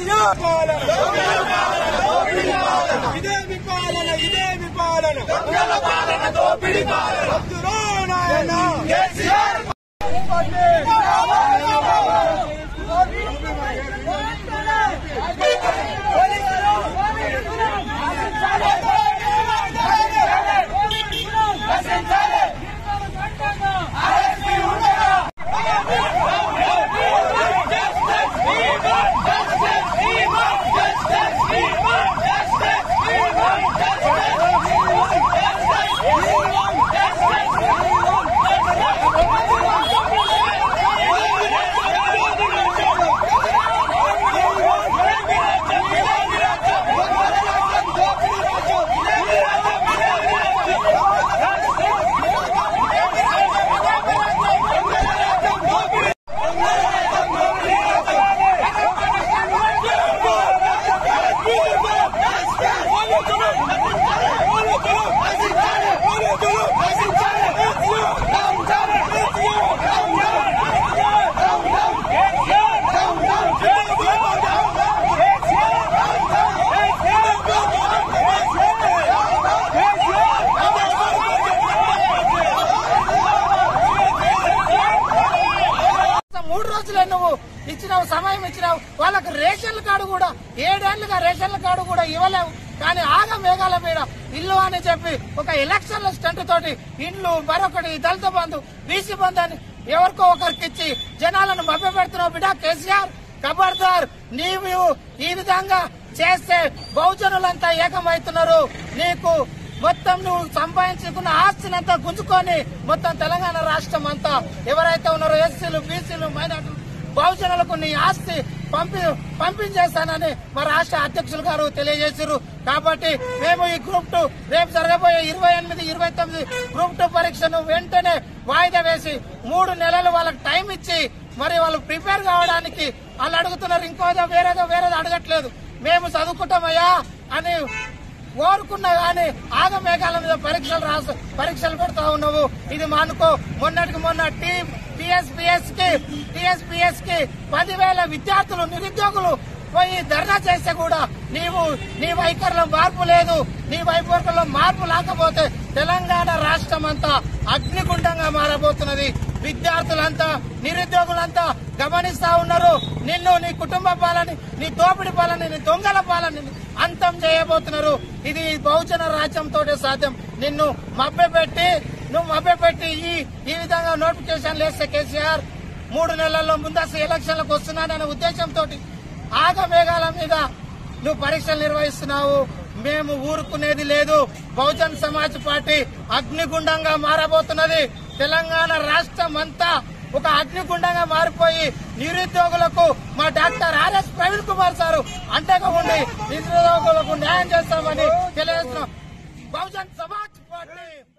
కేసీఆర్ పాలన ఇదేమి పాలన ఇదేమి పాలన వద్దురా నాయన మూడు రోజులే నువ్వు ఇచ్చినావు సమయం ఇచ్చినావు వాళ్ళకు రేషన్ల కార్డు కూడా ఏడేళ్లుగా రేషన్ల కార్డు కూడా ఇవ్వలేవు కానీ ఆగ మేఘాల మీద ఇల్లు అని చెప్పి ఒక ఎలక్షన్ల స్టంట్ తోటి ఇండ్లు మరొకటి దళిత బంధు బీసీ బంధు అని ఎవరికో ఒకరికి ఇచ్చి జనాలను మభ్య పెడుతున్నావు బిడ్డ కేసీఆర్ ఖబర్దార్ నీవు ఈ విధంగా చేస్తే బహుజనులంతా ఏకమవుతున్నారు నీకు మొత్తం నువ్వు సంపాదించుకున్న ఆస్తినంతా గుంజుకొని మొత్తం తెలంగాణ రాష్ట్రం అంతా ఎవరైతే ఉన్నారో ఎస్సీలు బీసీలు మైనార్టీలు బహుజనులకు నీ ఆస్తి పంపి పంపించేస్తానని మా రాష్ట్ర అధ్యక్షులు గారు తెలియజేశారు కాబట్టి మేము ఈ గ్రూప్ టూ రేపు జరగబోయే ఇరవై ఎనిమిది ఇరవై తొమ్మిది గ్రూప్ టూ పరీక్షను వెంటనే వాయిదా వేసి మూడు నెలలు వాళ్ళకి టైం ఇచ్చి మరి వాళ్ళు ప్రిపేర్ కావడానికి వాళ్ళు అడుగుతున్నారు ఇంకోదో వేరేదో వేరేదో అడగట్లేదు మేము చదువుకుంటామయ్యా అని కోరుకున్నా గానీ ఆగమేఘాల మీద పరీక్షలు రాసు పరీక్షలు పెడతా ఉన్నావు ఇది మానుకో మొన్నటికి మొన్న టీ టీఎస్పీఎస్ కి టీఎస్పీఎస్ కి పదివేల విద్యార్థులు నిరుద్యోగులు పోయి ధర్నా చేస్తే కూడా నీవు నీ వైఖరిలో మార్పు లేదు నీ వైఖరిలో మార్పు లేకపోతే తెలంగాణ రాష్ట్రం అంతా అగ్నిగుండంగా మారబోతున్నది విద్యార్థులంతా నిరుద్యోగులంతా గమనిస్తా ఉన్నారు నిన్ను నీ కుటుంబ పాలని నీ దోపిడి పాలని నీ దొంగల పాలని అంతం చేయబోతున్నారు ఇది బహుజన రాజ్యంతో సాధ్యం నిన్ను మభ్యపెట్టి నువ్వు మభ్యపెట్టి ఈ ఈ విధంగా నోటిఫికేషన్ వేస్తే కేసీఆర్ మూడు నెలల్లో ముందస్తు ఎలక్షన్లకు వస్తున్నాననే ఉద్దేశంతో ఆగమేఘాల మీద నువ్వు పరీక్షలు నిర్వహిస్తున్నావు మేము ఊరుకునేది లేదు బహుజన్ సమాజ్ పార్టీ అగ్నిగుండంగా మారబోతున్నది తెలంగాణ రాష్ట్రం అంతా ఒక అగ్నిగుండంగా మారిపోయి నిరుద్యోగులకు మా doctor RS Praveen Kumar sir అండగా ఉండి నిరుద్యోగులకు న్యాయం చేస్తామని తెలియజేస్తున్నాం బహుజన్ సమాజ్ పార్టీ